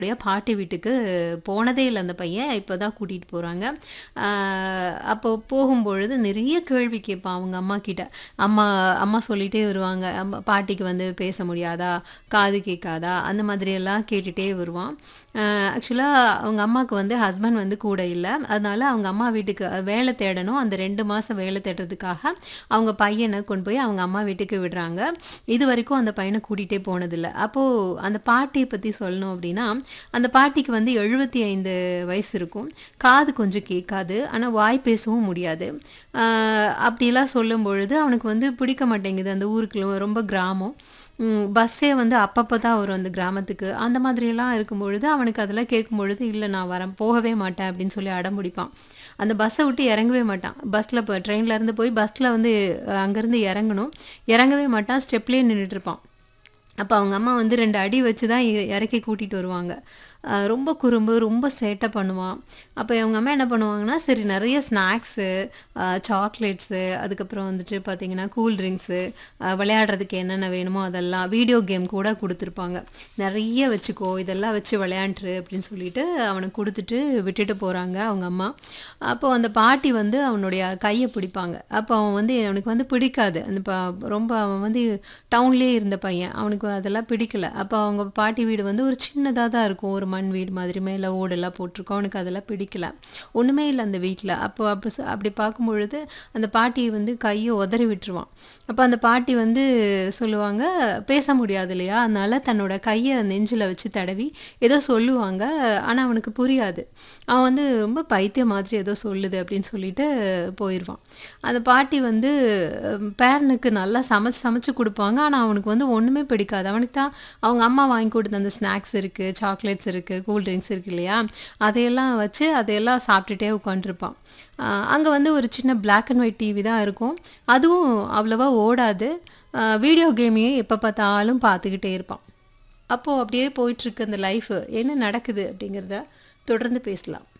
உடைய பாட்டி வீட்டுக்கு போனதே இல்ல அந்த பையன். இப்ப தான் கூட்டிட்டு போறாங்க. ஆ அப்போ போகும்பொழுது நிறைய கேள்வி கேட்பான் அவங்க அம்மாகிட்ட. அம்மா அம்மா சொல்லிட்டே வருவாங்க. அம்மா பாட்டிக்கு வந்து பேச முடியாதா? காது கேட்காதா? அந்த மாதிரியெல்லாம் கேட்டுட்டே வருவான். அ ஆக்சுவலா அவங்க அம்மாக்கு வந்து ஹஸ்பண்ட் வந்து கூட இல்ல. அதனால அவங்க அம்மா வீட்டுக்கு வேலை தேடணும். அந்த 2 மாசம் வேலை தேடுறதுக்காக அவங்க பையன கொண்டு போய் அவங்க அம்மா வீட்டுக்கு விடுறாங்க. இதுவரைக்கும் அந்த பையன கூட்டிட்டே போனதில்ல. அப்போ அந்த பாட்டிய பத்தி சொல்லணும் அப்டின்னா, அந்த பாட்டிக்கு வந்து 75 வயசு இருக்கும். காது கொஞ்சம் கேட்காது. ஆனா வாய் பேசவும் முடியாது. ஆ அப்டிலாம் சொல்லும்பொழுது அவனுக்கு வந்து பிடிக்க மாட்டேங்குது. அந்த ஊருக்குள்ள ரொம்ப கிராமம். ம் பஸ்ஸே வந்து அப்பப்ப தான் வரும் அந்த கிராமத்துக்கு. அந்த மாதிரியெல்லாம் இருக்கும்பொழுது அவனுக்கு அதெல்லாம் கேட்கும்பொழுது, "இல்ல நான் வரேன் போகவே மாட்டேன்" அப்டின்னு சொல்லி அடம் பிடிப்பான். அந்த பஸ்ஸ விட்டு இறங்கவே மாட்டான். பஸ்ல இப்ப ட்ரெயின்ல இருந்து போய் பஸ்ல வந்து அங்கருந்து இறங்கணும். இறங்கவே மாட்டான். ஸ்டெப்லயே நின்னுட்டு இருப்பான். அப்ப அவங்க அம்மா வந்து 2 அடி வச்சு தான் எ இறக்கி கூட்டிட்டு வருவாங்க. அ ரொம்ப குறும்பு, ரொம்ப சேட்டை பண்ணுவான். அப்ப அவங்க அம்மா என்ன பண்ணுவாங்கன்னா, சரி நெறைய ஸ்நாக்ஸு, அ சாக்லேட்ஸு, அதுக்கப்புறம் வந்துட்டு பார்த்தீங்கன்னா, கூல் ட்ரிங்க்ஸு, அ விளையாடுறதுக்கு என்னென்ன வேணுமோ அதெல்லாம், வீடியோ கேம் கூட குடுத்துருப்பாங்க. "நெறைய வச்சுக்கோ, இதெல்லாம் வச்சு விளையாண்டுரு" அப்டின்னு சொல்லிட்டு அவனுக்கு குடுத்துட்டு விட்டுட்டு போறாங்க அவங்க அம்மா. அப்போ அந்த பாட்டி வந்து அவனுடைய கைய பிடிப்பாங்க. அப்போ அவன் வந்து அவனுக்கு வந்து பிடிக்காது. அந்த ப ரொம்ப அவன் வந்து டவுன்லயே இருந்த பையன். அவனுக்கு அதெல்லாம் பிடிக்கல. அப்ப அவங்க பாட்டி வீடு வந்து ஒரு சின்னதா தான் இருக்கும். ஒரு மண் வீடு மாதிரி மேல ஓடெல்லாம் போட்டிருக்கும். அவனுக்கு அதெல்லாம் பிடிக்கல. ஒண்ணுமே இல்ல அந்த வீட்ல. அப்போ அப்ப ச அப்டி பார்க்கும்பொழுது அந்த பாட்டிய வந்து கைய உதறி விட்டுருவான். அப்ப அந்த பாட்டி வந்து சொல்லுவாங்க, பேச முடியாது இல்லையா? அதனால தன்னோட கைய நெஞ்சில வச்சு தடவி ஏதோ சொல்லுவாங்க. ஆனா அவனுக்கு புரியாது. அவன் வந்து ரொம்ப பைத்தியம் மாதிரி ஏதோ சொல்லுது அப்டின்னு சொல்லிட்டு போயிருவான். அந்த பாட்டி வந்து பேரனுக்கு நல்லா சமைச்சு சமைச்சு குடுப்பாங்க. ஆனா அவனுக்கு வந்து ஒண்ணுமே பிடிக்காது. அவனுக்கு தான் அவங்க அம்மா வாங்கி குடுத்த அந்த ஸ்நாக்ஸ் இருக்கு, சாக்லேட்ஸ் இருக்கு, கூல் ட்ரிங்க்ஸ் இருக்கு இல்லையா? அதையெல்லாம் வச்சு அதையெல்லாம் சாப்ட்டுட்டே உட்காந்துருப்பான். அ அங்க வந்து ஒரு சின்ன பிளாக் அண்ட் ஒயிட் டிவி தான் இருக்கும். அதுவும் அவ்வளவா ஓடாது. அ வீடியோ கேமையே எப்ப பார்த்தாலும் பார்த்துக்கிட்டே இருப்பான். அப்போ அப்டியே போயிட்டுருக்கு அந்த லைஃபு. என்ன நடக்குது அப்டிங்கிறத தொடர்ந்து பேசலாம்.